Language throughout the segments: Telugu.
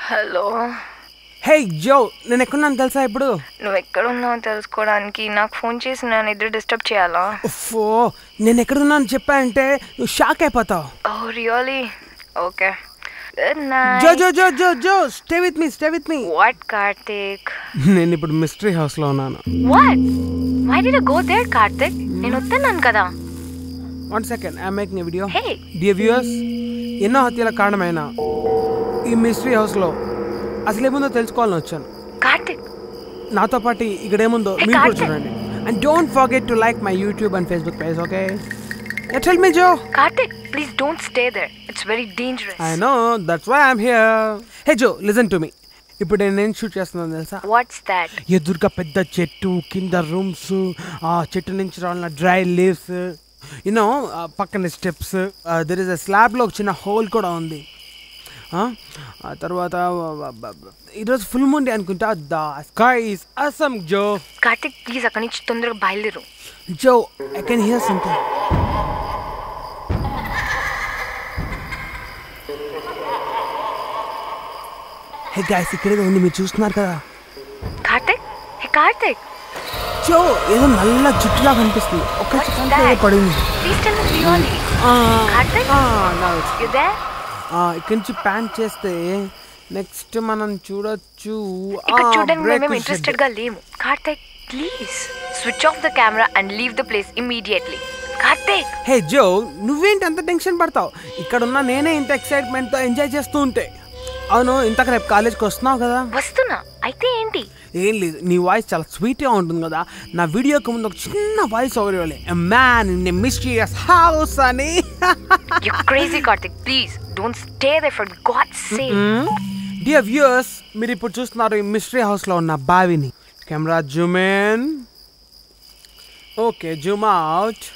హలో హే జో నేను ఎక్కడున్నాను తెలుసా ఇప్పుడు నువ్వు ఎక్కడున్నావో తెలుసుకోవడానికి నాకు ఫోన్ చేసి నన్ను ఇద్దరు డిస్టర్బ్ చేయాలా ఓ నేను ఎక్కడున్నాను చెప్పా అంటే నువ్వు షాక్ అయిపోతావు oh really okay good Jo night Jo Jo Jo Jo stay with me stay with me what Karthik నేను ఇప్పుడు మిస్టరీ హౌస్లో ఉన్నాను what why did go there Karthik నేను వస్తున్నాను కదా one second I making video Hey. Dear viewers ఎన్నో హత్యల కారణమైన ఈ మిస్టరీ హౌస్లో అసలు ఏముందో తెలుసుకోవాలని వచ్చాను కార్తిక్ నాతో పాటు ఇక్కడ ఏముందో Hey, మీరు కూడా Karthik. చూడండి and don't forget to like my YouTube and Facebook page okay tell me Jo Karthik please don't stay there it's very dangerous I know that's why I'm here hey Jo listen to me ఇప్పుడు నేను ఏం షూట్ చేస్తున్నాను తెలుసా వాట్స్ దాట్ ఎదురుగా పెద్ద చెట్టు కింద రూమ్స్ ఆ చెట్టు నుంచి రావాలన్న డ్రై లీవ్స్ యూనో పక్కన స్టెప్స్ దెర్ ఇస్ అ స్లాబ్లో ఒక చిన్న హోల్ కూడా ఉంది ఆ ఆ తర్వాత ఈరోజు ఫుల్ ముండి అనుకుంటా the sky is awesome Jo Karthik please అక్కడి నుంచి తొందరగా బయలుదేరు Jo I can hear something hey guys ఇక్కడేదో ఉంది మీరు చూస్తున్నారు కదా కార్తిక్ హే కార్తిక్ జో ఏదో నల్ల జుట్టులా కనిపిస్తుంది ఒక What's చిన్న that? పడింది ప్లీజ్ టెల్ మీ రియల్లీ ఆ, కార్తిక్ ఆ, now it's- యు దేర్ ఆ, ఇక్కడి నుంచి ప్యాన్ చేస్తే నెక్స్ట్ మనం చూడొచ్చు ఇక్కడ చూడడానికి మేము ఇంట్రెస్టెడ్ గా లేము Karthik please switch off the camera and leave the place immediately Karthik hey Jo నువ్వేంటి అంత టెన్షన్ పడతావు ఇక్కడ ఉన్న నేనే ఇంత excitement తో ఎంజాయ్ చేస్తూ ఉంటే అవును ఇంతకు రేపు కాలేజ్కి వస్తున్నావు కదా వస్తున్నా అయితే ఏంటి ఏం లేదు నీ వాయిస్ చాలా స్వీట్గా ఉంటుంది కదా నా వీడియోకి ముందు ఒక చిన్న వాయిస్ ఓవర్ ఇవ్వాలి మ్యాన్ ఇన్ మిస్టీరియస్ హౌస్ అని you crazy Karthik please don't stay there for God sake dear viewers మీరు ఇప్పుడు చూస్తున్నారు ఈ మిస్టరీ హౌస్లో ఉన్న బావిని camera zoom in okay zoom out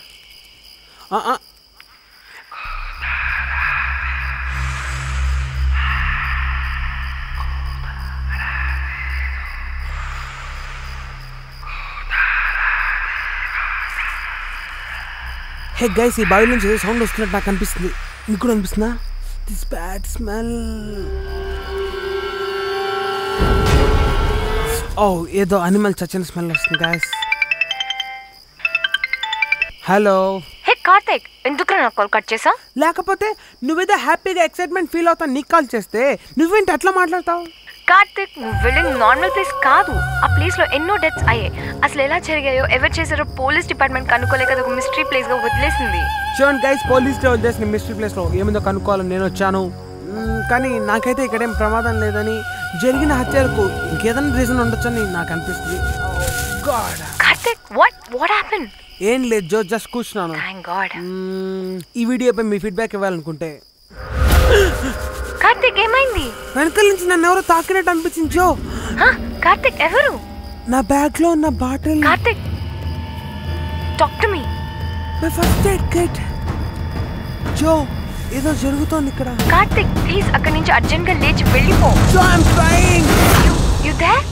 hey guys ఈ బావి నుంచి ఏదో సౌండ్ వస్తున్నట్టు నాకు అనిపిస్తుంది మీకు కూడా అనిపిస్తుందా దిస్ బ్యాడ్ స్మెల్ ఓ ఏదో అనిమల్ చచ్చిన స్మెల్ వస్తుంది గాయస్ హలో హే కార్తిక్ ఎందుకు నా కాల్ కట్ చేసా లేకపోతే నువ్వేదో హ్యాపీగా ఎక్సైట్మెంట్ ఫీల్ అవుతావు నీకు కాల్ చేస్తే నువ్వేంటి అట్లా మాట్లాడతావు కార్తిక్ నువ్వు వెళ్ళిన నార్మల్ ప్లేస్ కాదు ఆ ప్లేస్ లో ఎన్నో డెత్స్ అయ్యాయి అసలు ఎలా జరిగాయో ఎవరు చేశారో పోలీస్ డిపార్ట్మెంట్ కనుక్కోలేక అది ఒక మిస్టరీ ప్లేస్ గా వదిలేసింది చూడండి గైస్ పోలీస్ డెవల్ చేసిన మిస్టరీ ప్లేస్లో ఏమిందో కనుక్కోవాలని నేను వచ్చాను మ్మ్, కానీ నాకైతే ఇక్కడేం ప్రమాదం లేదని జరిగిన హత్యలకు ఇంకేదైనా రీజన్ ఉండొచ్చని నాకు అనిపిస్తుంది God Karthik what what happen ఏం లేదు జో జస్ట్ కూర్చున్నాను థ్యాంక్ గాడ్ మ్మ్, ఈ వీడియోపై మీ ఫీడ్బ్యాక్ ఇవ్వాలనుకుంటే కార్తిక్ ఏమైంది వెనకాల నుంచి నన్ను ఎవరో తాకినట్టు అనిపించింది జో హ? కార్తిక్ ఎవరు నా బ్యాగ్ లో ఉన్న bottle Karthik talk to me my first aid kit Joe ఏదో జరుగుతోంది ఇక్కడ కార్తిక్ ప్లీజ్ అక్కడి నుంచి అర్జెంట్ గా లేచి వెళ్ళిపో Joe I'm trying you there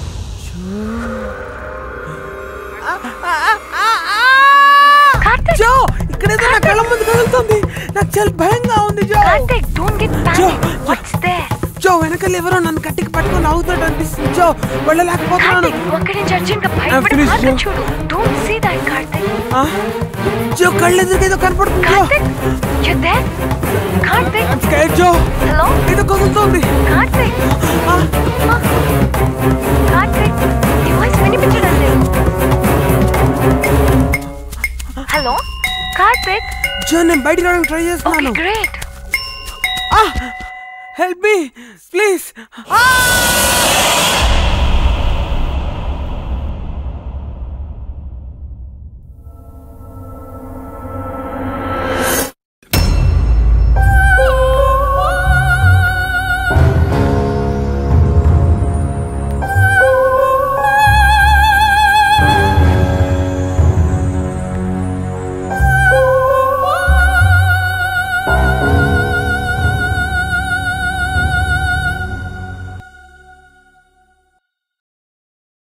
Karthik Joe ఇక్కడ ఏదో నా కళ్ళ ముందు కదులుతుంది నాకు చాలా భయంగా ఉంది Joe Karthik don't get Joe, panic what's there Joe వెనకాల ఎవరో నన్ను కట్టికి పట్టుకొని అవుతాడు అనిపిస్తుంది జో వెళ్ళలేకపోతున్నాను కార్తిక్ అక్కడి నుంచి అర్జెంట్ గా భయపడి finished, మాత్రం Joe. చూడు డోంట్ సీ దట్ కార్తిక్ ఆ? జో కళ్ళు ఎదురుగా ఏదో కనపడుతుంది Joe Karthik you there Karthik I'm scared, Joe hello ఏదో కదులుతోంది కార్తిక్ ఆ, కార్తిక్ నీ వాయిస్ వినిపించడం లేదు హలో కార్తిక్ జో నేను బయటికి రావడానికి ట్రై ఓకే చేస్తున్నాను గ్రేట్ హెల్ప్ మీ ప్లీజ్